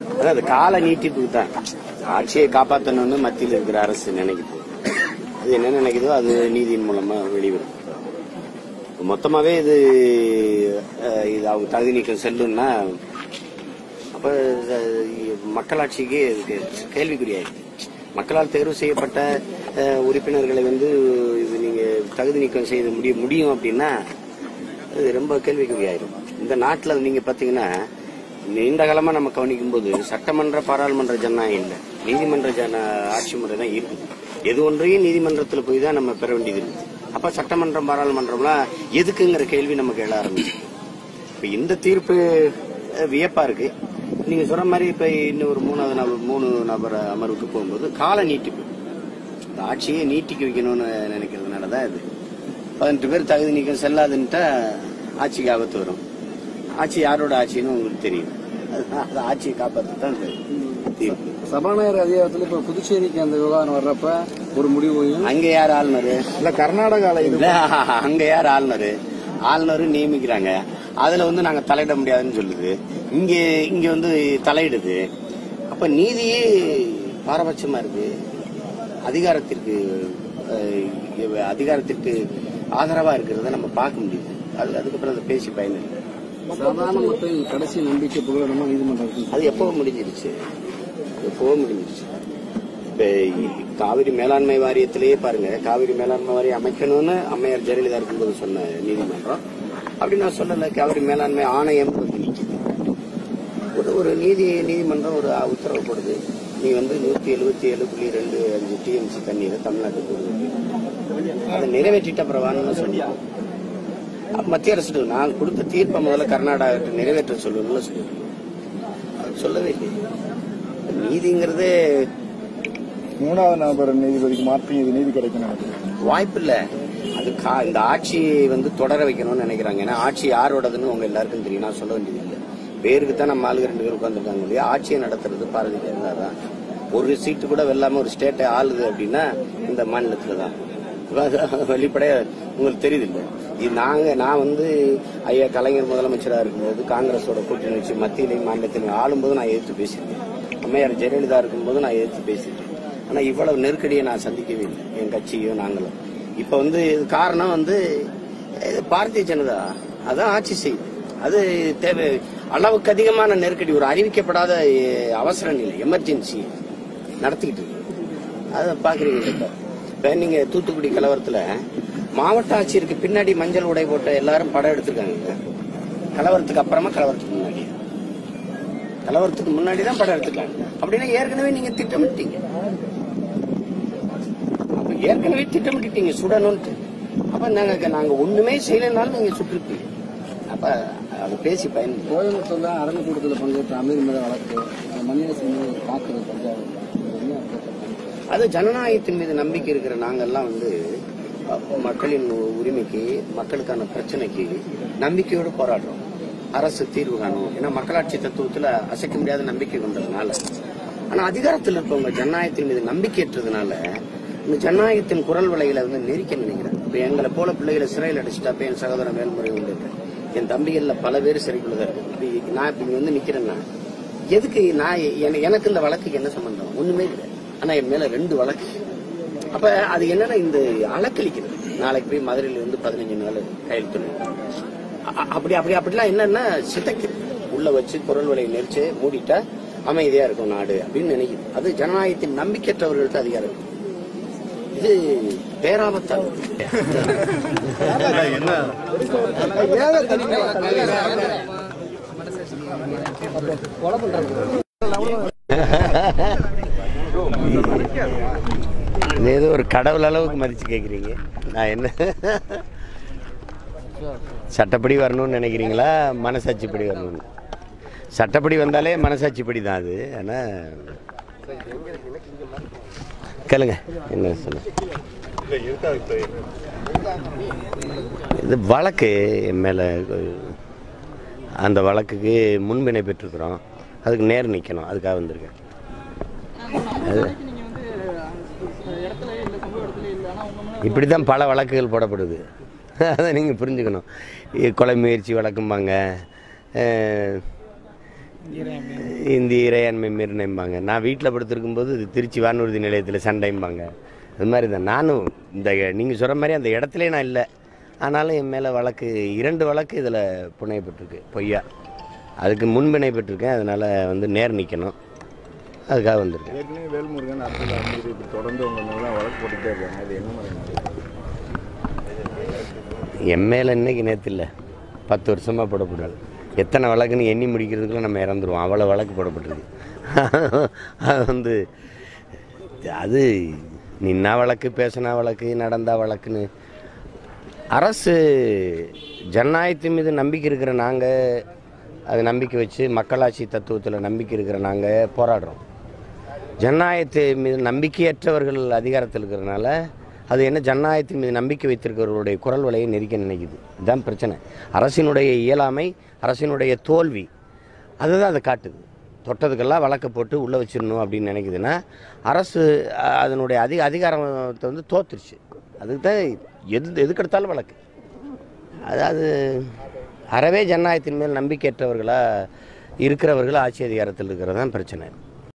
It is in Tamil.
அதான் அது கால நீட்டிப்புக்கு தான் ஆட்சியை காப்பாற்றணும்னு மத்தியில் இருக்கிற அரசு நினைக்குது அது என்ன நினைக்குதோ அது நீதியின் மூலமா வெளிவரும் மொத்தமாவே இது அஹ், இது அவங்க தகுதி நீக்கம் செல்லும்னா அப்ப அஹ், மக்களாட்சிக்கு இதுக்கு கேள்விக்குறியாயிருக்கு மக்களால் தேர்வு செய்யப்பட்ட அஹ், உறுப்பினர்களை வந்து இது நீங்க தகுதி நீக்கம் செய்து முடிய முடியும் அப்படின்னா அது ரொம்ப கேள்விக்குறியாயிரும் இந்த நாட்டில் நீங்க பாத்தீங்கன்னா நீண்ட காலமா நம்ம கவனிக்கும் போது சட்டமன்ற பாராளுமன்ற ஜனநாயகம் இல்லை நீதிமன்ற ஜன ஆட்சி முறை தான் இருக்குது எது ஒன்றையும் நீதிமன்றத்தில் போய் தான் நம்ம பெற வேண்டியது இருக்குது அப்ப சட்டமன்றம் பாராளுமன்றம்லாம் எதுக்குங்கிற கேள்வி நமக்கு எழ ஆரம்பிச்சு இப்ப இந்த தீர்ப்பு அஹ், வியப்பா இருக்கு நீங்க சொன்ன மாதிரி இப்ப இன்னும் ஒரு மூணாவது நபர் மூணு நபர் அமர்வுக்கு போகும்போது கால நீட்டிப்பு இந்த ஆட்சியை நீட்டிக்க வைக்கணும்னு நினைக்கிறதுனால தான் இது பதினெட்டு பேர் தகுதி நீக்கம் செல்லாதுன்ட்டா ஆட்சிக்கு ஆபத்து வரும் ஆட்சி யாரோட ஆட்சின்னு உங்களுக்கு தெரியும் அது- அது ஆட்சியை காப்பாற்ற தான் இந்த தீர்ப்பு சபாநாயகர் அதிகாரத்தில் இப்ப புதுச்சேரிக்கு அந்த விவகாரம் வர்றப்ப ஒரு முடிவையும் அங்க யார் ஆளுநர் இல்ல கர்நாடகால இல்ல, அங்க யார் ஆளுநர் ஆளுநர் நியமிக்கிறாங்க அதுல வந்து நாங்க தலையிட முடியாதுன்னு சொல்லுது இங்க இங்க வந்து தலையிடுது அப்ப நீதியே பாரபட்சமா இருக்கு அதிகாரத்திற்கு அஹ், அதிகாரத்திற்கு ஆதரவா இருக்கிறத நம்ம பார்க்க முடியுது அது அதுக்கப்புறம் அதை பேசி பயன் இல்லை சாதாரண மக்கள் கடைசி நம்பிக்கை புகழமா நீதிமன்றம் அது எப்போ முடிஞ்சிருச்சு எப்போ முடிஞ்சிருச்சு இப்ப காவிரி மேலாண்மை வாரியத்திலேயே பாருங்க காவிரி மேலாண்மை வாரியம் அமைக்கணும்னு அம்மையார் ஜெயலலிதா இருக்கும்போது சொன்ன நீதிமன்றம் அப்படி நான் சொல்லல காவிரி மேலாண்மை ஆணையம் வந்து நிக்குது ஒரு ஒரு நீதி நீதிமன்றம் ஒரு உத்தரவு போடுது நீ வந்து நூத்தி எழுபத்தி ஏழு புள்ளி ரெண்டு அஞ்சு டிஎம்சி தண்ணீரை தமிழ்நாட்டுக்கு கொடுக்குது அதை நிறைவேற்றிட்ட பிரவான்னு சொன்னாங்க அப்ப மத்திய அரசு நான் கொடுத்த தீர்ப்பை முதல்ல கர்நாடகா நிறைவேற்ற சொல்லணும்னு சொல்லியிருக்கோம் அது சொல்லவே இல்லை நீதிங்கிறதே மூணாவது நபர் நீதிபதிக்கு மாற்றி இது நீதி கிடைக்கும் நினைக்கிறேன் வாய்ப்பு இல்ல அது கா- இந்த ஆட்சி வந்து தொடர வைக்கணும்னு நினைக்கிறாங்க ஏன்னா ஆட்சி யாரோடதுன்னு உங்க எல்லாருக்கும் தெரியும் நான் சொல்ல வேண்டியது இல்லை பேருக்கு தான் நம்ம ஆளுங்க ரெண்டு பேர் உட்காந்துருக்காங்க இல்லையா ஆட்சியை நடத்துறது பாரதிய ஜனதா தான் ஒரு சீட்டு கூட வெல்லாம ஒரு ஸ்டேட்டை ஆளுது அப்படின்னா இந்த மாநிலத்துல தான் வெளிப்படைய உங்களுக்கு தெரியுது இல்ல இது நாங்க நான் வந்து ஐயா கலைஞர் முதலமைச்சரா இருக்கும்போது காங்கிரஸோட கூட்டணி வச்சு மத்தியிலையும் மாநிலத்திலையும் ஆளும்போது நான் எதிர்த்து பேசியிருக்கேன் அம்மையார் ஜெயலலிதா இருக்கும்போது நான் எதிர்த்து பேசியிருக்கேன் ஆனா இவ்வளவு நெருக்கடியை நான் சந்திக்கவே இல்லை என் கட்சியும் நாங்களும் இப்ப வந்து இது காரணம் வந்து இது பாரதிய ஜனதா அதான் ஆட்சி செய்யுது அது தேவை அளவுக்கு அதிகமான நெருக்கடி ஒரு அறிவிக்கப்படாத அஹ், அவசர நிலை எமர்ஜென்சி நடத்திக்கிட்டு இருக்கு அதை பாக்குறீங்க இப்ப இப்ப நீங்க தூத்துக்குடி கலவரத்துல மாவட்ட ஆட்சியருக்கு பின்னாடி மஞ்சள் உடை போட்ட எல்லாரும் படம் எடுத்திருக்காங்க கலவரத்துக்கு அப்புறமா கலவரத்துக்கு முன்னாடி கலவரத்துக்கு முன்னாடி தான் படம் எடுத்துக்கலாம் அப்படின்னா ஏற்கனவே நீங்க திட்டமிட்டீங்க அப்ப ஏற்கனவே திட்டமிட்டுட்டீங்க சுடணும்ட்டு அப்ப நாங்க நாங்க ஒண்ணுமே செய்யலைனாலும் நீங்க சுட்டிருப்பீங்க அப்ப அது பேசி பயன் இல்லை. கோயம்புத்தூர்ல அரங்கக்கூடத்தில் பங்கேற்ற அமீர் மேல வழக்கு மணியரசு மீது தாக்குதல் பஞ்சாப் என்ன அது ஜனநாயகத்தின் மீது நம்பிக்கை இருக்கிற நாங்கெல்லாம் வந்து அஹ், மக்களின் உரிமைக்கு மக்களுக்கான பிரச்சனைக்கு நம்பிக்கையோடு போராடுறோம் அரசு தீர்வு காணும் ஏன்னா மக்களாட்சி தத்துவத்துல அசைக்க முடியாத நம்பிக்கை கொண்டதுனால ஆனா அதிகாரத்தில் இருக்கவங்க ஜனநாயகத்தின் மீது நம்பிக்கையற்றதுனால இந்த ஜனநாயகத்தின் குரல் விலைகளை வந்து நெரிக்க நினைக்கிறேன் இப்ப எங்களை போல பிள்ளைகளை சிறையில் அடிச்சுட்டா அப்ப என் சகோதரன் மேல்முறை உண்டு என் தம்பிகள்ல பல பேர் சிறைக்குள்ள தான் இருக்கு இப்ப நான் இப்ப இங்க வந்து நிக்கிறேன்னா எதுக்கு நான் என- எனக்கு இந்த வழக்குக்கு என்ன சம்பந்தம் ஒண்ணுமே இல்லை ஆனா என் மேல ரெண்டு வழக்கு அப்ப அது என்னன்னா இந்த அலக்களிக்கிறது நாளைக்கு போய் மதுரையில இருந்து பதினஞ்சு நாள் கையெழுத்து அப்படி அப்படி அப்படிலாம் என்னன்னா சிதைக்குது உள்ள வச்சு குரல் வலையை நெரிச்சு மூடிட்டா அமைதியா இருக்கும் நாடு அப்படின்னு நினைக்குது அது ஜனநாயகத்தின் நம்பிக்கையற்றவர்களுக்கு அதிகாரம் இருக்கு. இது பேராபத்தான இது ஏதோ ஒரு கடவுள் அளவுக்கு மதிச்சு கேக்குறீங்க நான் என்ன சட்டப்படி வரணும்னு நினைக்கிறீங்களா மனசாட்சிப்படி வரணும்னு சட்டப்படி வந்தாலே மனசாட்சிப்படி தான் அது ஆனால் கேளுங்க என்ன சொல்லுங்க இது வழக்கு என் மேலே அந்த வழக்குக்கு முன்பினை பெற்றிருக்கிறோம் அதுக்கு நேர் நிற்கணும் அதுக்காக வந்திருக்கேன் அது இப்படி தான் பல வழக்குகள் போடப்படுது அதை நீங்கள் புரிஞ்சுக்கணும் இ- கொலை முயற்சி வழக்கும்பாங்க அஹ், இந்திய இறையாண்மை மீறினம்பாங்க நான் வீட்டில் படுத்திருக்கும்போது இது திருச்சி வானூர்தி நிலையத்தில் சண்டைம்பாங்க அது மாதிரி தான் நானும் இந்த நீங்கள் சொல்கிற மாதிரி அந்த இடத்துலே நான் இல்லை ஆனாலும் என் மேலே வழக்கு இரண்டு வழக்கு இதில் புனையப்பட்டிருக்கு பொய்யா அதுக்கு முன்பிணைப்பட்டிருக்கேன் அதனால் வந்து நேர் நிற்கணும் அதுக்காக வந்திருக்கேன் ஏற்கனவே வேல்முருகன் அரசியல் அமைச்சர் இப்படி தொடர்ந்து உங்க மேல வழக்கு போட்டுட்டே இருக்காங்க அது என்ன மாதிரி என் மேலே இன்னைக்கு நேற்று இல்லை பத்து வருஷமாக போடப்படுறது எத்தனை வழக்குன்னு எண்ணி முடிக்கிறதுக்குள்ள நம்ம இறந்துருவோம் அவ்வளோ வழக்கு போடப்பட்டிருக்கு அது வந்து அது நின்னா வழக்கு பேசினா வழக்கு நடந்தா வழக்குன்னு அரசு ஜனநாயகத்தின் மீது நம்பிக்கை இருக்கிற நாங்கள் அது நம்பிக்கை வச்சு மக்களாட்சி தத்துவத்தில் நம்பிக்கை இருக்கிற நாங்கள் போராடுறோம் ஜனநாயகத்தை மீது நம்பிக்கையற்றவர்கள் அதிகாரத்தில் இருக்கிறனால அது என்ன ஜனநாயகத்தின் மீது நம்பிக்கை வைத்திருக்கிறவர்களுடைய குரல் வலையை நெரிக்க நினைக்குது இதுதான் பிரச்சனை அரசினுடைய இயலாமை அரசினுடைய தோல்வி அதுதான் அதை காட்டுது தொட்டதுக்கெல்லாம் வழக்க போட்டு உள்ளே வச்சிடணும் அப்படின்னு நினைக்குதுன்னா அரசு அஹ், அதனுடைய அதிக அதிகாரத்தை வந்து தோத்துருச்சு அதுக்கு தான் எது எதுக்கெடுத்தாலும் வழக்கு அதாவது அறவே ஜனநாயகத்தின் மேல் நம்பிக்கையற்றவர்களாக இருக்கிறவர்கள் ஆட்சி அதிகாரத்தில் இருக்கிறது தான் பிரச்சனை